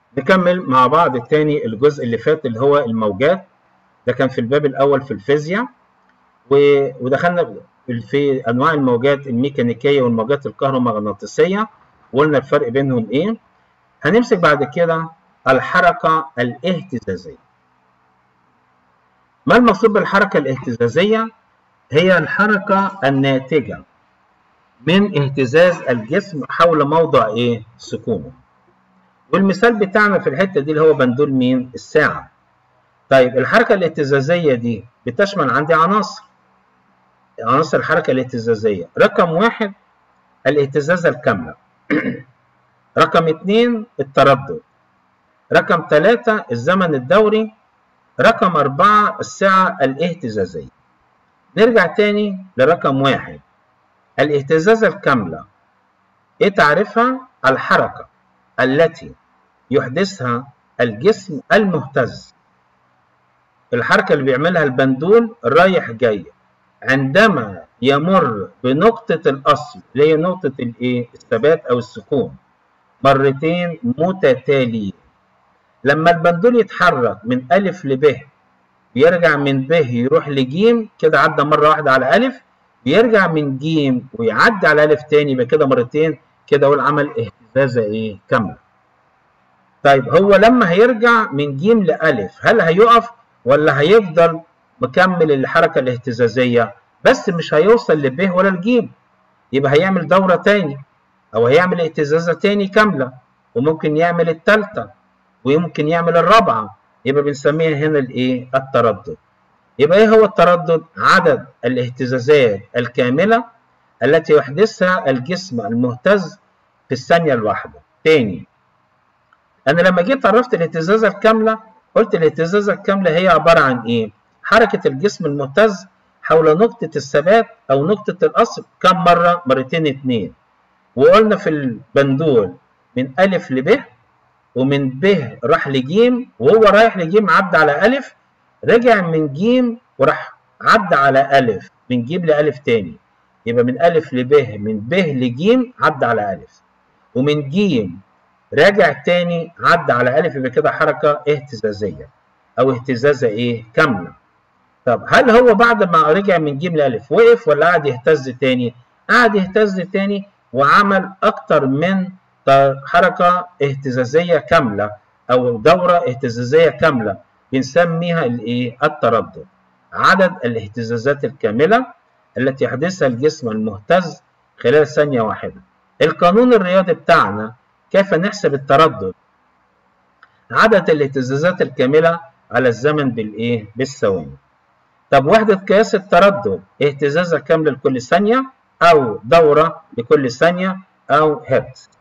نكمل مع بعض تاني الجزء اللي فات اللي هو الموجات ده كان في الباب الاول في الفيزياء و... ودخلنا في انواع الموجات الميكانيكيه والموجات الكهرومغناطيسيه وقلنا الفرق بينهم ايه هنمسك بعد كده الحركه الاهتزازيه ما المقصود بالحركه الاهتزازيه هي الحركه الناتجه من اهتزاز الجسم حول موضع ايه سكونه والمثال بتاعنا في الحته دي اللي هو بندول مين الساعه طيب الحركه الاهتزازيه دي بتشمل عندي عناصر عناصر الحركه الاهتزازيه رقم واحد الاهتزازه الكامله رقم اثنين التردد رقم ثلاثة الزمن الدوري رقم أربعة السعة الاهتزازية نرجع تاني لرقم واحد الاهتزازة الكاملة ايه تعرفها الحركة التي يحدثها الجسم المهتز الحركة اللي بيعملها البندول رايح جاي عندما يمر بنقطة الأصل اللي هي نقطة الإيه؟ الثبات أو السكون مرتين متتاليين لما البندول يتحرك من ألف لب بيرجع من ب يروح لجيم كده عدى مرة واحدة على ألف بيرجع من جيم ويعدي على ألف تاني يبقى كده مرتين كده أقول عمل اهتزازة إيه كاملة طيب هو لما هيرجع من جيم لألف هل هيقف ولا هيفضل مكمل الحركة الاهتزازية بس مش هيوصل لب ولا الجيم يبقى هيعمل دورة تاني أو هيعمل اهتزازة تاني كاملة وممكن يعمل التالتة ويمكن يعمل الرابعة يبقى بنسميها هنا الإيه؟ التردد يبقى إيه هو التردد؟ عدد الاهتزازات الكاملة التي يحدثها الجسم المهتز في الثانية الواحدة تاني أنا لما جيت عرفت الاهتزازة الكاملة قلت الاهتزازة الكاملة هي عبارة عن إيه؟ حركة الجسم المهتز حول نقطة الثبات أو نقطة الأصل كم مرة؟ مرتين اتنين وقلنا في البندول من ألف لب ومن ب راح لجيم وهو رايح لجيم عدى على ألف رجع من جيم وراح عدى على ألف من جيم لألف تاني يبقى من ألف لب من ب لجيم عدى على ألف ومن جيم راجع تاني عدى على ألف يبقى كده حركة اهتزازية أو اهتزازة إيه؟ كاملة. طب هل هو بعد ما رجع من جيم لألف وقف ولا قعد يهتز تاني؟ قعد يهتز تاني وعمل أكتر من حركة اهتزازية كاملة أو دورة اهتزازية كاملة بنسميها الإيه؟ التردد. عدد الاهتزازات الكاملة التي يحدثها الجسم المهتز خلال ثانية واحدة. القانون الرياضي بتاعنا كيف نحسب التردد؟ عدد الاهتزازات الكاملة على الزمن بالإيه؟ بالثواني. طب وحدة قياس التردد اهتزازة كاملة لكل ثانية أو دورة لكل ثانية أو هرتز.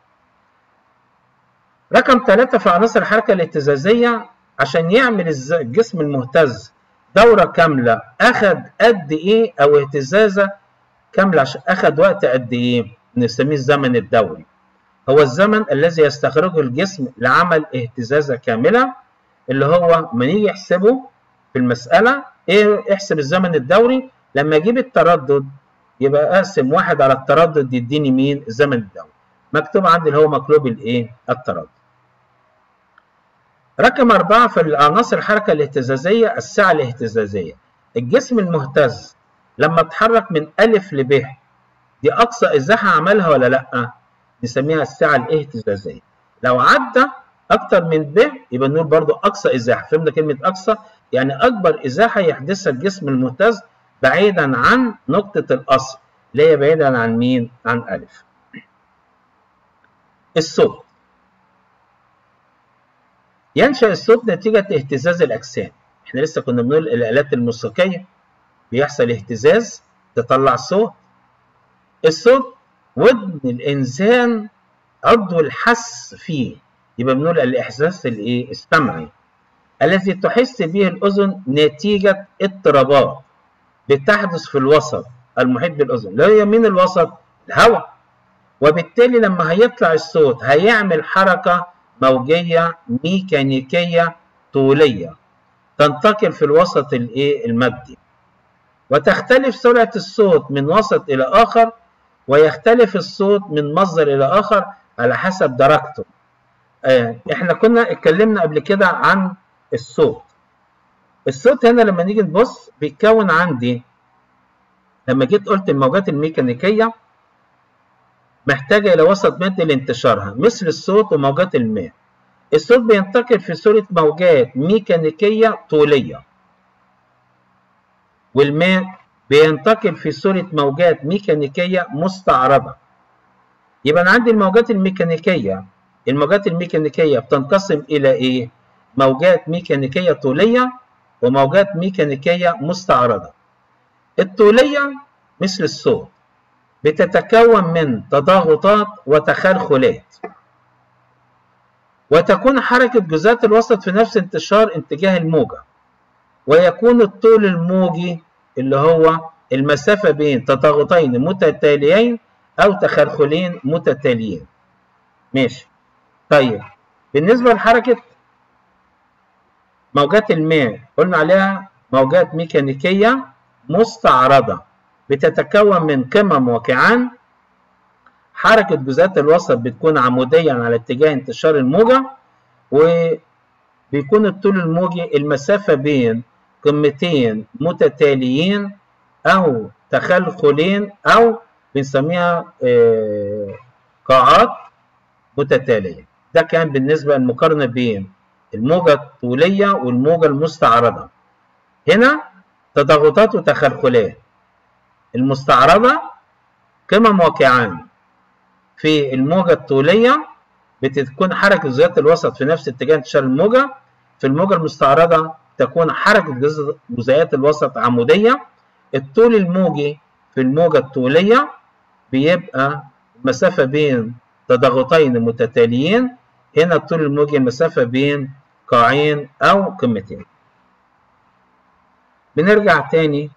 رقم ثلاثة في عناصر الحركة الاهتزازية عشان يعمل الجسم المهتز دورة كاملة أخد قد إيه أو اهتزازة كاملة عشان أخد وقت قد إيه؟ نسميه الزمن الدوري. هو الزمن الذي يستخرجه الجسم لعمل اهتزازة كاملة اللي هو ما نيجي يحسبه في المسألة ايه احسب الزمن الدوري لما اجيب التردد يبقى اقسم واحد على التردد يديني مين الزمن الدوري مكتوب عندي اللي هو مقلوب الايه التردد رقم أربعة في العناصر الحركة الاهتزازية السعة الاهتزازية الجسم المهتز لما اتحرك من ألف لب دي أقصى إزاحة عملها ولا لأ؟ نسميها السعة الاهتزازية لو عدى أكتر من ب يبقى نقول برضو أقصى إزاحة فهمنا كلمة أقصى يعني أكبر إزاحة يحدثها الجسم المهتز بعيدا عن نقطة الأصل اللي هي بعيدا عن مين؟ عن ألف الصوت ينشأ الصوت نتيجة اهتزاز الأجسام احنا لسه كنا بنقول الآلات الموسيقية بيحصل اهتزاز تطلع صوت الصوت ودن الإنسان عضو الحس فيه يبقى بنقول الإحساس الإيه؟ السمعي الذي تحس به الأذن نتيجة اضطرابات بتحدث في الوسط المحيط بالأذن لا هي من الوسط الهواء وبالتالي لما هيطلع الصوت هيعمل حركة موجية ميكانيكية طولية تنتقل في الوسط الإيه؟ المادي وتختلف سرعة الصوت من وسط إلى آخر ويختلف الصوت من مصدر إلى آخر على حسب درجته آه احنا كنا اتكلمنا قبل كده عن الصوت الصوت هنا لما نيجي نبص بيتكون عندي لما جيت قلت الموجات الميكانيكيه محتاجه الى وسط مادي لانتشارها مثل الصوت وموجات الماء الصوت بينتقل في صوره موجات ميكانيكيه طوليه والماء بينتقل في صوره موجات ميكانيكيه مستعرضه يبقى انا عندي الموجات الميكانيكيه الموجات الميكانيكيه بتنقسم الى ايه موجات ميكانيكيه طوليه وموجات ميكانيكيه مستعرضه الطوليه مثل الصوت بتتكون من تضاغطات وتخلخلات وتكون حركة جزيئات الوسط في نفس انتشار اتجاه الموجة ويكون الطول الموجي اللي هو المسافة بين تضاغطين متتاليين أو تخلخلين متتاليين ماشي طيب بالنسبة لحركة موجات الماء قلنا عليها موجات ميكانيكية مستعرضة بتتكون من قمم وكيعان حركة جزيئات الوسط بتكون عموديا على اتجاه انتشار الموجة وبيكون الطول الموجي المسافة بين قمتين متتاليين أو تخلخلين أو بنسميها قاعات متتالية ده كان بالنسبة للمقارنة بين الموجة الطولية والموجة المستعرضة هنا تضاغطات وتخلخلات المستعرضة قمم وكيعان في الموجة الطولية بتكون حركة جزيئات الوسط في نفس اتجاه انتشار الموجة في الموجة المستعرضة تكون حركة جزيئات الوسط عمودية الطول الموجي في الموجة الطولية بيبقى المسافة بين تضاغطين متتاليين هنا الطول الموجي المسافة بين قاعين أو قمتين بنرجع تاني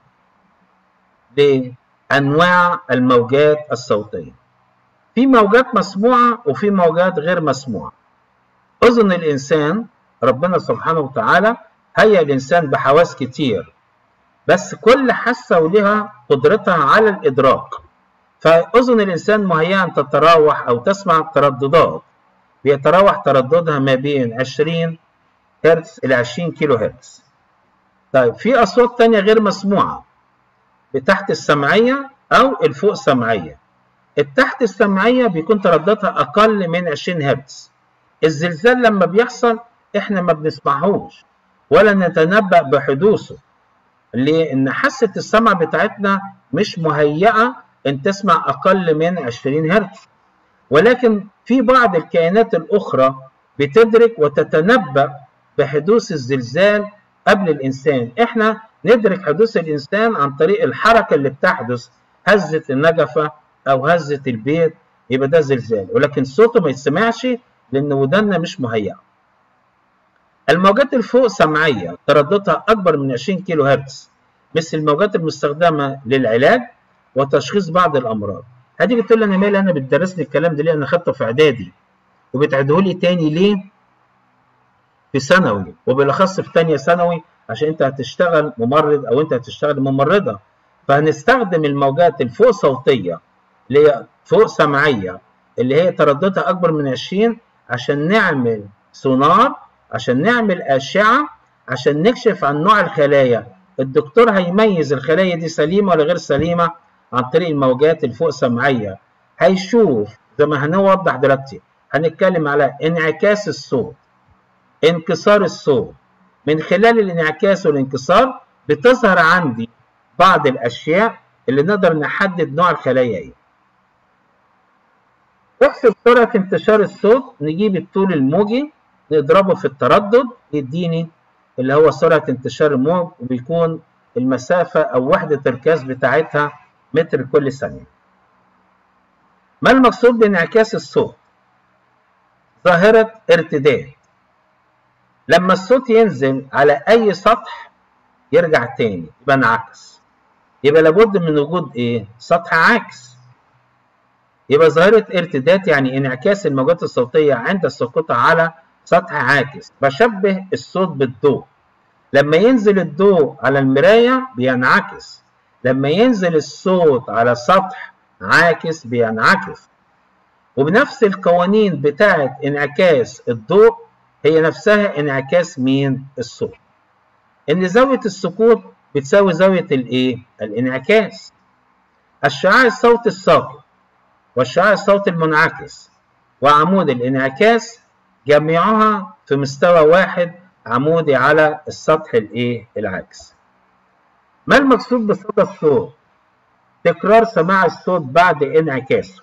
لأنواع الموجات الصوتية في موجات مسموعة وفي موجات غير مسموعة أذن الإنسان ربنا سبحانه وتعالى هيا الإنسان بحواس كتير بس كل حاسة ولها قدرتها على الإدراك فأذن الإنسان مهيئة أن تتراوح أو تسمع ترددات بيتراوح ترددها ما بين 20 هرتز إلى 20 كيلو هرتز طيب في أصوات تانية غير مسموعة بتحت السمعية أو الفوق سمعية التحت السمعية بيكون ترددها أقل من 20 هرتز الزلزال لما بيحصل إحنا ما بنسمعهوش ولا نتنبأ بحدوثه ليه؟ إن حاسة السمع بتاعتنا مش مهيئة إن تسمع أقل من 20 هرتز ولكن في بعض الكائنات الأخرى بتدرك وتتنبأ بحدوث الزلزال قبل الإنسان إحنا ندرك حدوث الإنسان عن طريق الحركة اللي بتحدث هزة النجفة أو هزة البيت يبقى ده زلزال ولكن صوته ما يتسمعش لأن ودنا مش مهيئة الموجات الفوق سمعية ترددها أكبر من 20 كيلو هرتز مثل الموجات المستخدمة للعلاج وتشخيص بعض الأمراض هتيجي تقول لي أنا مالي أنا بتدرسني الكلام ده ليه أنا خدته في إعدادي وبتعيده لي تاني ليه في ثانوي وبالأخص في تانية ثانوي عشان أنت هتشتغل ممرض أو أنت هتشتغل ممرضة فهنستخدم الموجات الفوق صوتية اللي هي فوق سمعية اللي هي ترددها أكبر من 20 عشان نعمل سونار عشان نعمل أشعة عشان نكشف عن نوع الخلايا الدكتور هيميز الخلايا دي سليمة ولا غير سليمة عن طريق الموجات الفوق سمعية هيشوف زي ما هنوضح دلوقتي هنتكلم على انعكاس الصوت انكسار الصوت من خلال الانعكاس والانكسار بتظهر عندي بعض الأشياء اللي نقدر نحدد نوع الخلايا ايه نحسب سرعة انتشار الصوت نجيب الطول الموجي نضربه في التردد يديني اللي هو سرعة انتشار الموج وبيكون المسافة أو وحدة القياس بتاعتها متر كل ثانية. ما المقصود بانعكاس الصوت؟ ظاهرة ارتداد. لما الصوت ينزل على أي سطح يرجع تاني يبقى انعكس. يبقى لابد من وجود إيه؟ سطح عاكس. يبقى ظاهرة ارتداد يعني انعكاس الموجات الصوتية عند سقوطها على سطح عاكس بشبه الصوت بالضوء لما ينزل الضوء على المراية بينعكس لما ينزل الصوت على سطح عاكس بينعكس وبنفس القوانين بتاعة انعكاس الضوء هي نفسها انعكاس مين؟ الصوت. إن زاوية السقوط بتساوي زاوية الإيه؟ الانعكاس. الشعاع الصوتي الساقط والشعاع الصوتي المنعكس وعمود الانعكاس جميعها في مستوى واحد عمودي على السطح الايه العاكس ما المقصود بصدى الصوت تكرار سماع الصوت بعد انعكاسه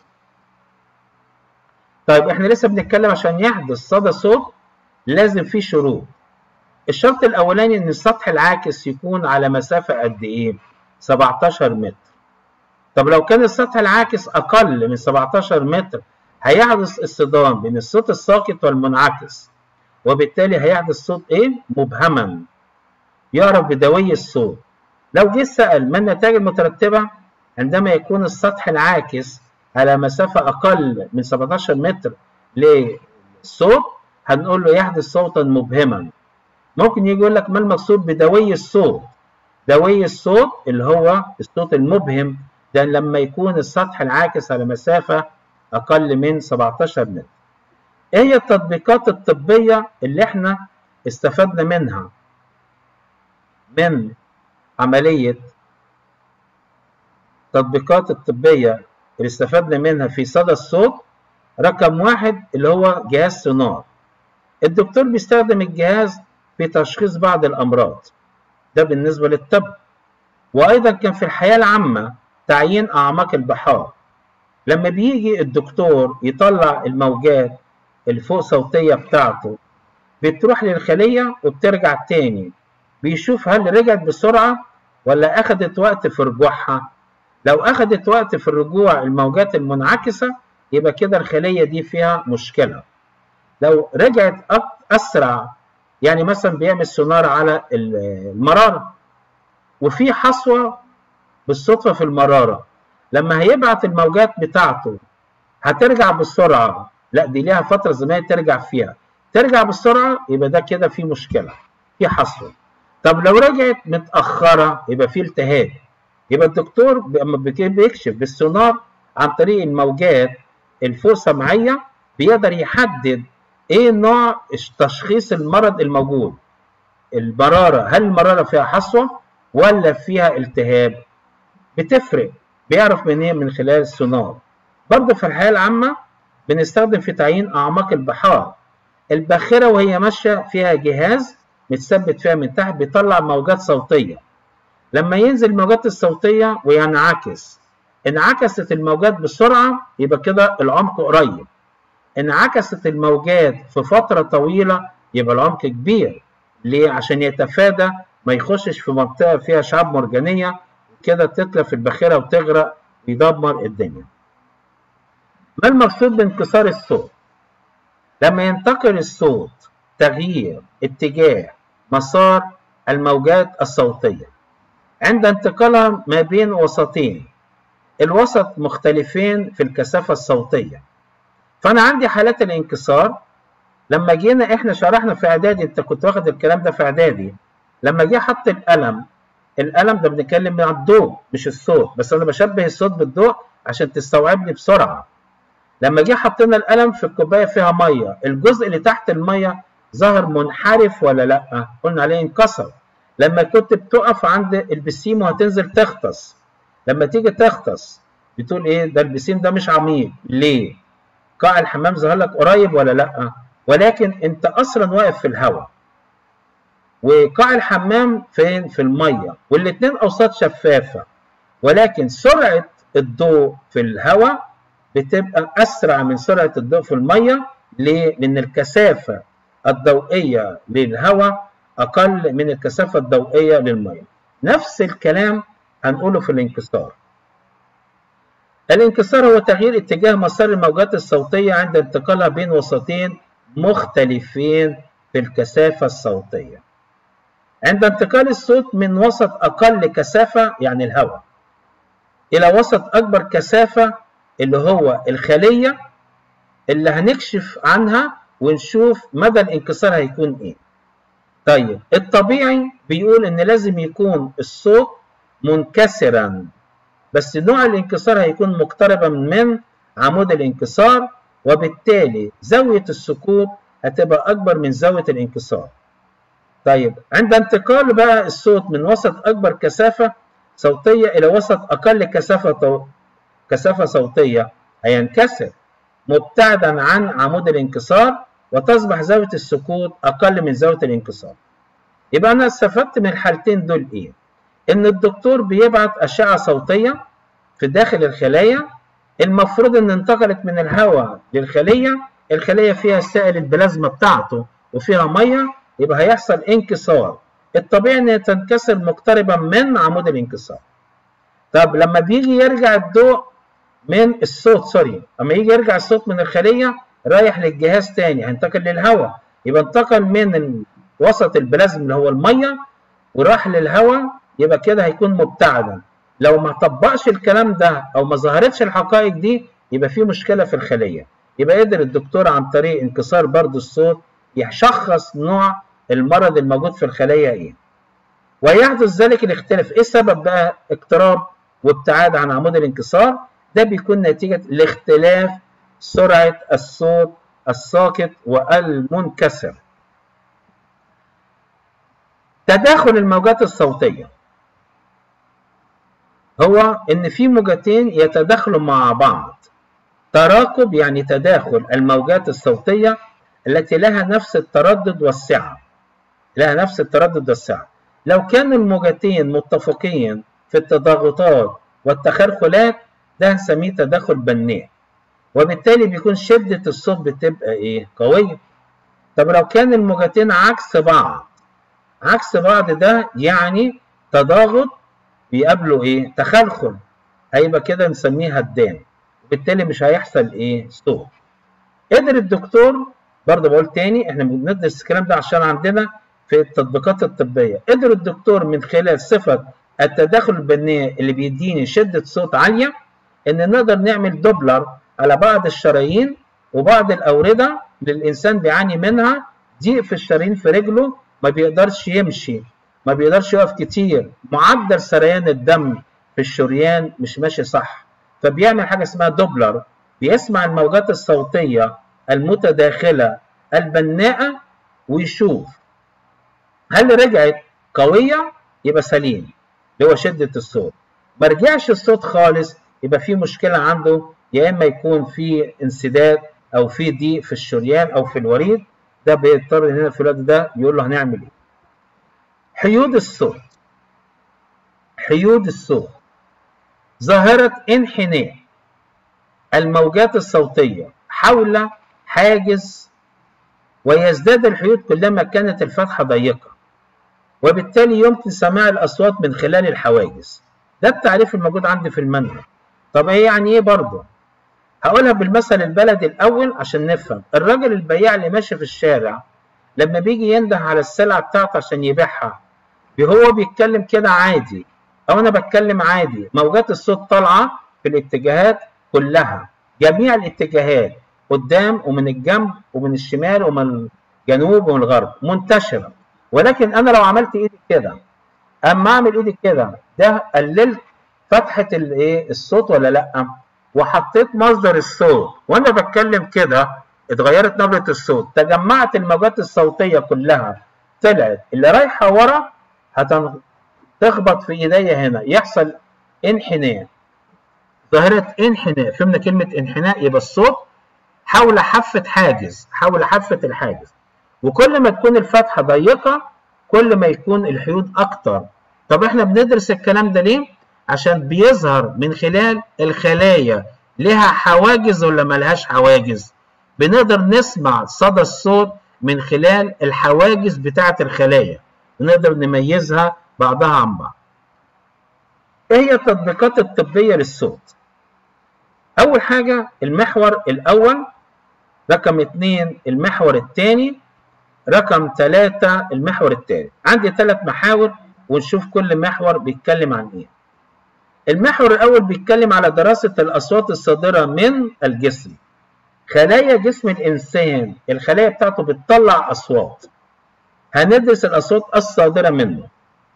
طيب احنا لسه بنتكلم عشان يحدث صدى صوت لازم فيه شروط الشرط الاولاني ان السطح العاكس يكون على مسافه قد ايه 17 متر طب لو كان السطح العاكس اقل من 17 متر هيحدث اصطدام بين الصوت الساقط والمنعكس وبالتالي هيحدث صوت ايه مبهما يعرف بدوي الصوت لو جه سأل ما النتائج المترتبة عندما يكون السطح العاكس على مسافة أقل من 17 متر للصوت هنقول له يحدث صوتا مبهما ممكن يجي يقول لك ما المقصود بدوي الصوت دوي الصوت اللي هو الصوت المبهم ده لما يكون السطح العاكس على مسافة أقل من 17 متر ايه هي التطبيقات الطبية اللي احنا استفدنا منها من عملية التطبيقات الطبية اللي استفدنا منها في صدى الصوت رقم واحد اللي هو جهاز سونار الدكتور بيستخدم الجهاز في تشخيص بعض الأمراض ده بالنسبة للطب وأيضا كان في الحياة العامة تعيين أعماق البحار لما بيجي الدكتور يطلع الموجات الفوق صوتية بتاعته بتروح للخلية وبترجع تاني بيشوف هل رجعت بسرعة ولا أخدت وقت في رجوعها لو أخدت وقت في الرجوع الموجات المنعكسة يبقى كده الخلية دي فيها مشكلة لو رجعت أسرع يعني مثلا بيعمل سونار على المرارة وفي حصوة بالصدفة في المرارة لما هيبعت الموجات بتاعته هترجع بسرعة لا دي ليها فترة زمنية ترجع فيها ترجع بسرعة يبقى ده كده في مشكلة في حصوة طب لو رجعت متأخرة يبقى في التهاب يبقى الدكتور لما بيكشف بالسونار عن طريق الموجات الفوق سمعية بيقدر يحدد ايه نوع تشخيص المرض الموجود المرارة هل المرارة فيها حصوة ولا فيها التهاب بتفرق بيعرف من ايه من خلال السونار برضه في الحياة العامة بنستخدم في تعيين أعماق البحار الباخرة وهي ماشية فيها جهاز متثبت فيها من تحت بيطلع موجات صوتية لما ينزل الموجات الصوتية وينعكس انعكست الموجات بسرعة يبقى كده العمق قريب انعكست الموجات في فترة طويلة يبقى العمق كبير ليه؟ عشان يتفادى ما يخشش في منطقة فيها شعاب مرجانية كده تتلف الباخرة وتغرق ويدمر الدنيا ما المقصود بانكسار الصوت لما ينتقل الصوت تغيير اتجاه مسار الموجات الصوتية عند انتقالها ما بين وسطين الوسط مختلفين في الكثافة الصوتية فأنا عندي حالات الانكسار لما جينا احنا شرحنا في اعدادي انت كنت واخد الكلام ده في اعدادي لما جه حط القلم القلم ده بنتكلم عن الضوء مش الصوت بس انا بشبه الصوت بالضوء عشان تستوعبني بسرعه لما جه حطينا القلم في الكوبايه فيها ميه الجزء اللي تحت الميه ظهر منحرف ولا لا قلنا عليه انكسر لما كنت بتقف عند البسيم وهتنزل تغطس لما تيجي تغطس بتقول ايه ده البسيم ده مش عميق ليه قاع الحمام ظهر لك قريب ولا لا ولكن انت اصلا واقف في الهواء وقاع الحمام فين في الميه والاثنين اوساط شفافه ولكن سرعه الضوء في الهواء بتبقى اسرع من سرعه الضوء في الميه ليه لان الكثافه الضوئيه للهواء اقل من الكثافه الضوئيه للميه نفس الكلام هنقوله في الانكسار الانكسار هو تغيير اتجاه مسار الموجات الصوتيه عند انتقالها بين وسطين مختلفين في الكثافه الصوتيه عند انتقال الصوت من وسط أقل كثافة يعني الهواء إلى وسط أكبر كثافة اللي هو الخلية اللي هنكشف عنها ونشوف مدى الانكسار هيكون إيه. طيب الطبيعي بيقول إن لازم يكون الصوت منكسرا بس نوع الانكسار هيكون مقتربا من عمود الانكسار وبالتالي زاوية السكوت هتبقى أكبر من زاوية الانكسار طيب عند انتقال بقى الصوت من وسط أكبر كثافة صوتية إلى وسط أقل كثافة طو... كثافة صوتية هينكسر مبتعدا عن عمود الانكسار وتصبح زاوية السكوت أقل من زاوية الانكسار يبقى أنا استفدت من الحالتين دول إيه؟ إن الدكتور بيبعت أشعة صوتية في داخل الخلايا المفروض إن انتقلت من الهواء للخلية الخلية فيها سائل البلازما بتاعته وفيها مية يبقى هيحصل انكسار الطبيعي إن تنكسر مقتربا من عمود الانكسار طب لما بيجي يرجع الضوء من الصوت سوري لما يجي يرجع الصوت من الخلية رايح للجهاز تاني هينتقل للهواء يبقى انتقل من وسط البلازم اللي هو المية وراح للهواء يبقى كده هيكون مبتعدا لو ما طبقش الكلام ده او ما ظهرتش الحقائق دي يبقى في مشكله في الخليه يبقى قدر الدكتور عن طريق انكسار برد الصوت يشخص نوع المرض الموجود في الخليه ايه ويحدث ذلك الاختلاف ايه سبب بقى اقتراب وابتعاد عن عمود الانكسار ده بيكون نتيجه لاختلاف سرعه الصوت الساقط والمنكسر تداخل الموجات الصوتيه هو ان في موجتين يتداخلوا مع بعض تراكب يعني تداخل الموجات الصوتيه التي لها نفس التردد والسعه لها نفس التردد والسعه لو كان الموجتين متفقين في التضاغطات والتخلخلات ده هنسميه تداخل بناء وبالتالي بيكون شده الصوت بتبقى ايه قويه طب لو كان الموجتين عكس بعض عكس بعض ده يعني تضاغط بيقابله ايه تخلخل هيبقى كده نسميه هدام وبالتالي مش هيحصل ايه صوت قدر الدكتور برضه بقول تاني احنا بندرس الكلام ده عشان عندنا في التطبيقات الطبيه قدر الدكتور من خلال صفه التداخل البناء اللي بيديني شده صوت عاليه ان نقدر نعمل دوبلر على بعض الشرايين وبعض الاورده اللي الانسان بيعاني منها ضيق في الشرايين في رجله ما بيقدرش يمشي ما بيقدرش يقف كتير معدل سريان الدم في الشريان مش ماشي صح فبيعمل حاجه اسمها دوبلر بيسمع الموجات الصوتيه المتداخله البناءه ويشوف هل رجعت قويه يبقى سليم اللي هو شده الصوت ما رجعش الصوت خالص يبقى في مشكله عنده يا اما يكون في انسداد او في ضيق في الشريان او في الوريد ده بيضطر هنا في الوقت ده يقول له هنعمل ايه حيود الصوت حيود الصوت ظاهرة انحناء الموجات الصوتية حول حاجز ويزداد الحيود كلما كانت الفتحة ضيقة وبالتالي يمكن سماع الأصوات من خلال الحواجز ده التعريف الموجود عندي في المنهج طب ايه يعني ايه برضه هقولها بالمثل البلدي الأول عشان نفهم الراجل البياع اللي ماشي في الشارع لما بيجي ينده على السلعة بتاعته عشان يبيعها هو بيتكلم كده عادي او انا بتكلم عادي موجات الصوت طالعه في الاتجاهات كلها جميع الاتجاهات قدام ومن الجنب ومن الشمال ومن الجنوب ومن الغرب منتشره ولكن انا لو عملت ايدي كده اما اعمل ايدي كده ده قللت فتحه الايه الصوت ولا لا وحطيت مصدر الصوت وانا بتكلم كده اتغيرت نبره الصوت تجمعت الموجات الصوتيه كلها طلعت اللي رايحه ورا هتخبط في ايديا هنا يحصل انحناء ظاهرة انحناء فهمنا كلمة انحناء يبقى الصوت حول حافة حاجز حول حافة الحاجز وكل ما تكون الفتحة ضيقة كل ما يكون الحيود أكتر طب احنا بندرس الكلام ده ليه؟ عشان بيظهر من خلال الخلايا لها حواجز ولا ملهاش حواجز بنقدر نسمع صدى الصوت من خلال الحواجز بتاعة الخلايا ونقدر نميزها بعضها عن بعض ايه هي التطبيقات الطبية للصوت اول حاجة المحور الاول رقم اتنين المحور الثاني رقم ثلاثة المحور الثالث عندي ثلاث محاور ونشوف كل محور بيتكلم عن ايه المحور الاول بيتكلم على دراسة الاصوات الصادرة من الجسم خلايا جسم الانسان الخلايا بتاعته بتطلع اصوات هندرس الاصوات الصادرة منه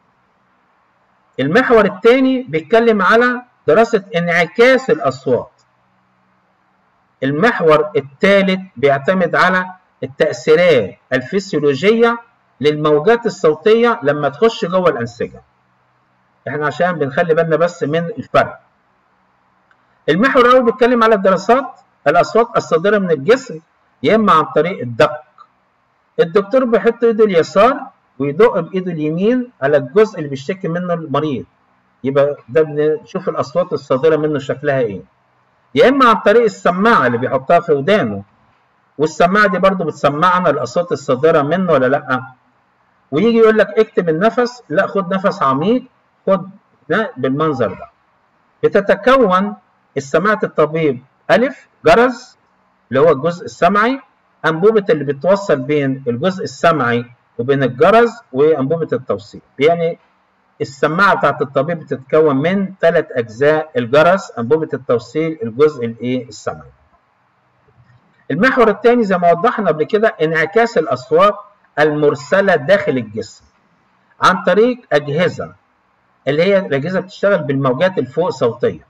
المحور الثاني بيتكلم على دراسة انعكاس الاصوات المحور الثالث بيعتمد على التأثيرات الفسيولوجية للموجات الصوتية لما تخش جوه الأنسجة. احنا عشان بنخلي بالنا بس من الفرق. المحور الأول بيتكلم على الدراسات الأصوات الصادرة من الجسم يا إما عن طريق الدق. الدكتور بيحط إيده اليسار ويدق بإيده اليمين على الجزء اللي بيشتكي منه المريض. يبقى ده بنشوف الأصوات الصادرة منه شكلها إيه. يا إما عن طريق السماعة اللي بيحطها في ودانه. والسماعة دي برضه بتسمعنا الأصوات الصادرة منه ولا لأ؟ ويجي يقول لك اكتب النفس، لا خد نفس عميق، خد ده بالمنظر ده. بتتكون السماعة الطبيب ألف جرس اللي هو الجزء السمعي أنبوبة اللي بتوصل بين الجزء السمعي وبين الجرس وأنبوبة التوصيل يعني السماعة بتاعت الطبيب بتتكون من ثلاث أجزاء الجرس أنبوبة التوصيل الجزء الإيه السمعي المحور الثاني زي ما وضحنا قبل كده انعكاس الأصوات المرسلة داخل الجسم عن طريق أجهزة اللي هي الأجهزة بتشتغل بالموجات الفوق صوتية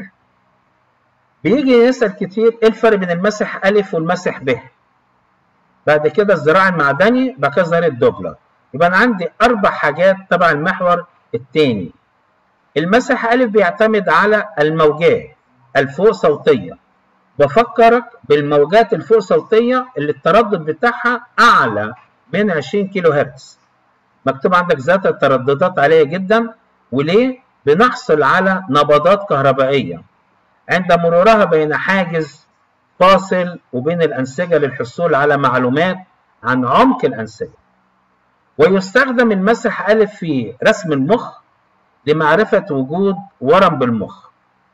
بيجي يسأل كتير ايه الفرق بين المسح ألف والمسح ب بعد كده الزراعة المعدني بعد كده ظاهرة دوبلر يبقى أنا عندي أربع حاجات تبع المحور الثاني المسح ألف بيعتمد على الموجات الفوق صوتية بفكرك بالموجات الفوق صوتية اللي التردد بتاعها أعلى من 20 كيلو هرتز مكتوب عندك ذات الترددات عالية جدا وليه؟ بنحصل على نبضات كهربائية عند مرورها بين حاجز فاصل وبين الأنسجة للحصول على معلومات عن عمق الأنسجة ويستخدم المسح ألف في رسم المخ لمعرفة وجود ورم بالمخ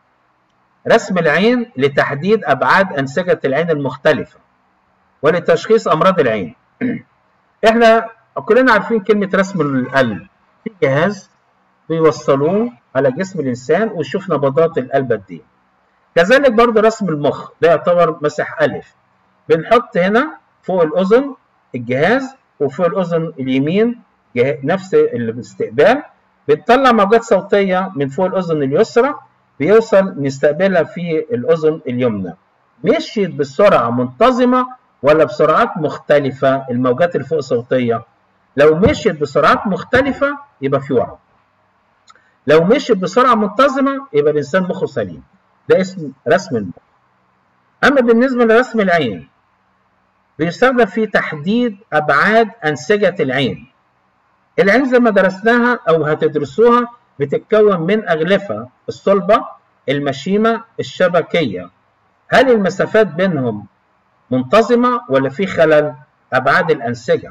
رسم العين لتحديد أبعاد أنسجة العين المختلفة ولتشخيص أمراض العين إحنا كلنا عارفين كلمة رسم القلب في جهاز بيوصلوه على جسم الإنسان ويشوف نبضات القلب قد إيه كذلك برضه رسم المخ ده يعتبر مسح ألف بنحط هنا فوق الأذن الجهاز وفوق الأذن اليمين نفس الاستقبال بنطلع موجات صوتية من فوق الأذن اليسرى بيوصل نستقبلها في الأذن اليمنى مشيت بسرعة منتظمة ولا بسرعات مختلفة الموجات الفوق صوتية لو مشيت بسرعات مختلفة يبقى في وعي لو مشيت بسرعة منتظمة يبقى الإنسان مخه سليم ده اسم رسم المخ أما بالنسبة لرسم العين بيستخدم في تحديد أبعاد أنسجة العين العين زي ما درسناها أو هتدرسوها بتتكون من أغلفة الصلبة المشيمة الشبكية هل المسافات بينهم منتظمة ولا في خلل أبعاد الأنسجة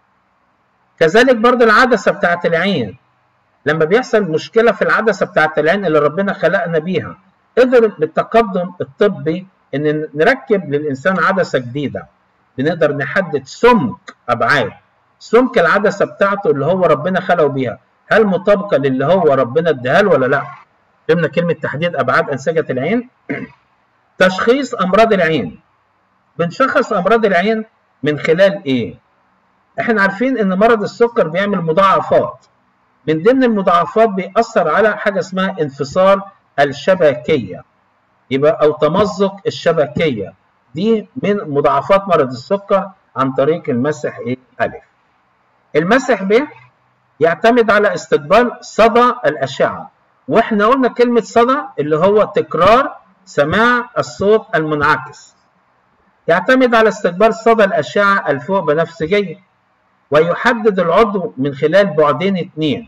كذلك برضو العدسة بتاعت العين لما بيحصل مشكلة في العدسة بتاعت العين اللي ربنا خلقنا بيها قدر بالتقدم الطبي ان نركب للانسان عدسه جديده بنقدر نحدد سمك ابعاد سمك العدسه بتاعته اللي هو ربنا خلقه بيها هل مطابقه للي هو ربنا اداها له ولا لا فهمنا كلمه تحديد ابعاد انسجه العين تشخيص امراض العين بنشخص امراض العين من خلال ايه احنا عارفين ان مرض السكر بيعمل مضاعفات من ضمن المضاعفات بيأثر على حاجه اسمها انفصال الشبكيه يبقى او تمزق الشبكيه دي من مضاعفات مرض السكر عن طريق المسح ايه الف المسح ب يعتمد على استقبال صدى الاشعه واحنا قلنا كلمه صدى اللي هو تكرار سماع الصوت المنعكس يعتمد على استقبال صدى الاشعه الفوق بنفسجيه ويحدد العضو من خلال بعدين اتنين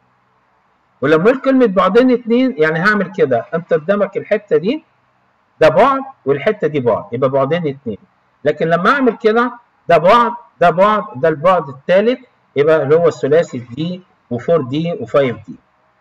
ولما اقول كلمه بعدين اتنين يعني هعمل كده انت قدامك الحته دي ده بعد والحته دي بعد يبقى بعدين اتنين لكن لما اعمل كده ده بعد ده بعد ده البعد الثالث يبقى اللي هو الثلاثي دي و4 دي و5 دي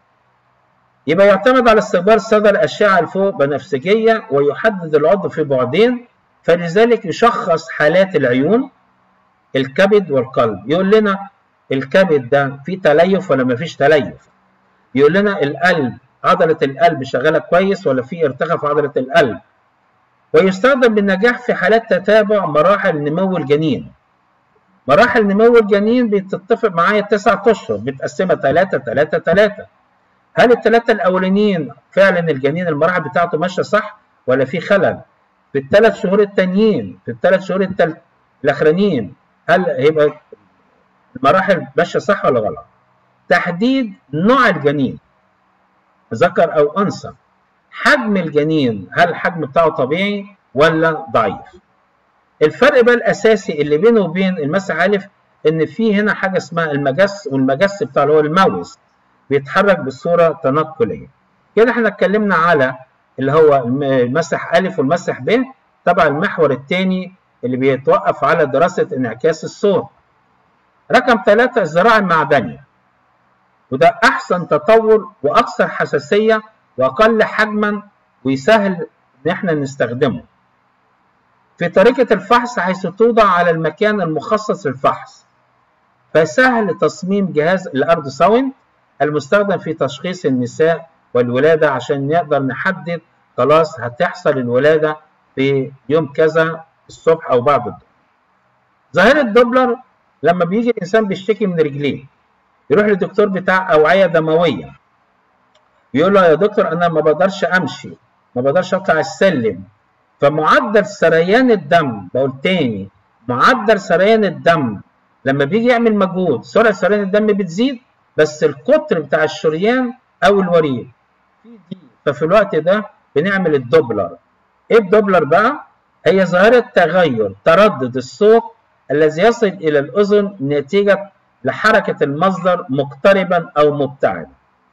يبقى يعتمد على استقبال صدى الاشعه الفوق بنفسجيه ويحدد العضو في بعدين فلذلك يشخص حالات العيون الكبد والقلب يقول لنا الكبد ده فيه تليف ولا ما فيش تليف يقول لنا القلب عضلة القلب شغالة كويس ولا في ارتخاء في عضلة القلب ويستخدم بالنجاح في حالات تتابع مراحل نمو الجنين مراحل نمو الجنين بتتفق معايا تسعة أشهر متقسمة ثلاثة ثلاثة ثلاثة هل الثلاثة الأولانيين فعلا الجنين المراحل بتاعته ماشية صح ولا في خلل؟ في الثلاث شهور التانيين في الثلاث شهور التل... الاخرانيين هل هيبقى المراحل ماشيه صح ولا غلط؟ تحديد نوع الجنين ذكر او انثى حجم الجنين هل الحجم بتاعه طبيعي ولا ضعيف؟ الفرق بقى الاساسي اللي بينه وبين المسح الف ان في هنا حاجه اسمها المجس والمجس بتاع اللي هو الماوس بيتحرك بصوره تنقليه. كده احنا اتكلمنا على اللي هو المسح ألف والمسح ب تبع المحور الثاني اللي بيتوقف على دراسة انعكاس الصوت. رقم ثلاثة الزراعة المعدنية وده أحسن تطور وأكثر حساسية وأقل حجما ويسهل إن احنا نستخدمه. في طريقة الفحص حيث توضع على المكان المخصص للفحص فسهل تصميم جهاز الأرض ساوند المستخدم في تشخيص النساء والولادة عشان نقدر نحدد خلاص هتحصل الولادة في يوم كذا الصبح أو بعد الظهر. ظاهرة دوبلر لما بيجي الإنسان بيشتكي من رجليه يروح للدكتور بتاع أوعية دموية يقول له يا دكتور أنا ما بقدرش أمشي ما بقدرش أطلع السلم فمعدل سريان الدم بقول تاني معدل سريان الدم لما بيجي يعمل مجهود سرعة سريان الدم بتزيد بس القطر بتاع الشريان أو الوريد في دي ففي الوقت ده بنعمل الدوبلر ايه الدوبلر بقى هي ظاهرة تغير تردد الصوت الذي يصل إلى الأذن نتيجة لحركة المصدر مقتربا أو مبتعدا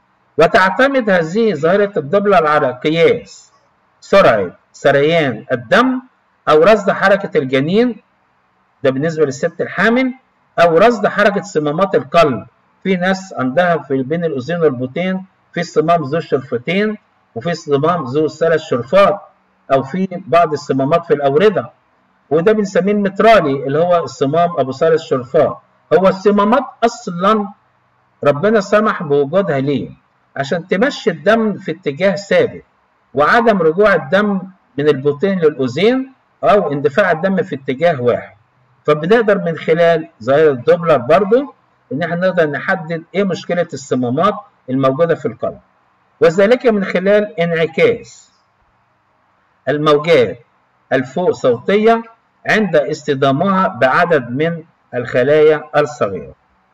وتعتمد هذه ظاهرة الدوبلر على قياس سرعة سريان الدم أو رصد حركة الجنين ده بالنسبة للست الحامل أو رصد حركة صمامات القلب في ناس عندها في بين الأذين والبطين في صمام ذو شرفتين وفي صمام ذو ثلاث شرفات او في بعض الصمامات في الاورده وده بنسميه المترالي اللي هو الصمام ابو ثلاث شرفات هو الصمامات اصلا ربنا سمح بوجودها ليه عشان تمشي الدم في اتجاه ثابت وعدم رجوع الدم من البطين للاذين او اندفاع الدم في اتجاه واحد فبنقدر من خلال ظاهره الدوبلر برضو ان احنا نقدر نحدد ايه مشكله الصمامات الموجوده في القلب وذلك من خلال انعكاس الموجات الفوق صوتية عند اصطدامها بعدد من الخلايا الصغيرة.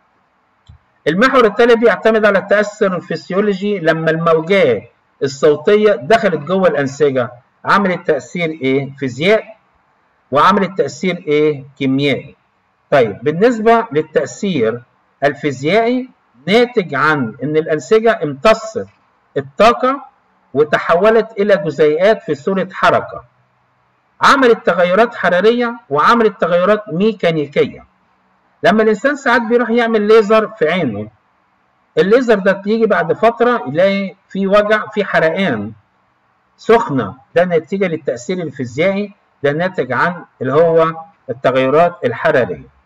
المحور التالي بيعتمد على التأثر الفسيولوجي لما الموجات الصوتية دخلت جوه الأنسجة عملت تأثير إيه؟ فيزيائي وعملت تأثير إيه؟ كيميائي. طيب بالنسبة للتأثير الفيزيائي ناتج عن إن الأنسجة امتصت الطاقة وتحولت إلى جزيئات في صورة حركة عملت تغيرات حرارية وعملت تغيرات ميكانيكية لما الإنسان ساعات بيروح يعمل ليزر في عينه الليزر ده تيجي بعد فترة يلاقي في وجع في حرقان سخنة ده نتيجة للتأثير الفيزيائي ده ناتج عن اللي هو التغيرات الحرارية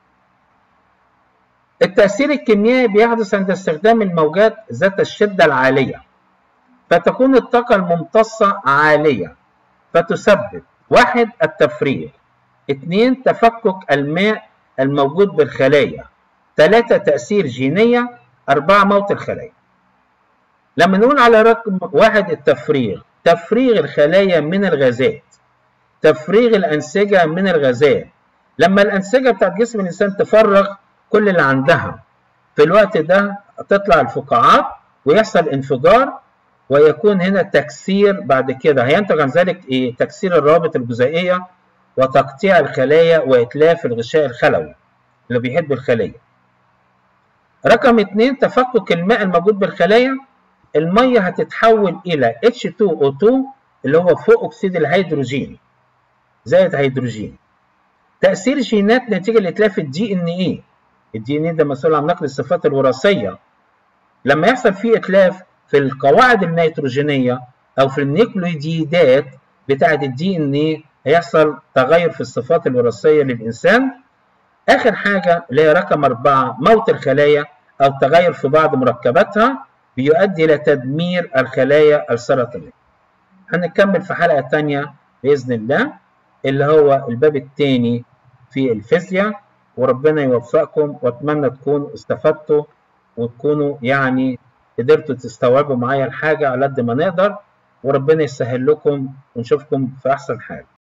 التأثير الكيميائي بيحدث عند استخدام الموجات ذات الشدة العالية فتكون الطاقة الممتصة عالية فتسبب واحد التفريغ اثنين تفكك الماء الموجود بالخلايا ثلاثة تأثير جينية أربعة موت الخلايا لما نقول على رقم واحد التفريغ تفريغ الخلايا من الغازات تفريغ الأنسجة من الغازات لما الأنسجة بتاعت جسم الإنسان تفرغ كل اللي عندها في الوقت ده تطلع الفقاعات ويحصل انفجار ويكون هنا تكسير بعد كده هينتج عن ذلك ايه تكسير الروابط الجزيئيه وتقطيع الخلايا واتلاف الغشاء الخلوي اللي بيحيط بالخليه رقم اتنين تفكك الماء الموجود بالخلايا الميه هتتحول الى H2O2 اللي هو فوق اكسيد الهيدروجين زائد هيدروجين تاثير جينات نتيجه لاتلاف الدي ان ايه الدي ان ايه ده مسؤول عن نقل الصفات الوراثيه لما يحصل فيه اتلاف في القواعد النيتروجينيه او في النيوكليديدات بتاعه الدي ان ايه هيحصل تغير في الصفات الوراثيه للانسان اخر حاجه اللي هي رقم اربعه موت الخلايا او تغير في بعض مركباتها بيؤدي الى تدمير الخلايا السرطانيه هنكمل في حلقه ثانيه باذن الله اللي هو الباب الثاني في الفيزياء وربنا يوفقكم واتمنى تكونوا استفدتوا وتكونوا يعني قدرتوا تستوعبوا معايا الحاجه على قد ما نقدر وربنا يسهل لكم ونشوفكم في أحسن حال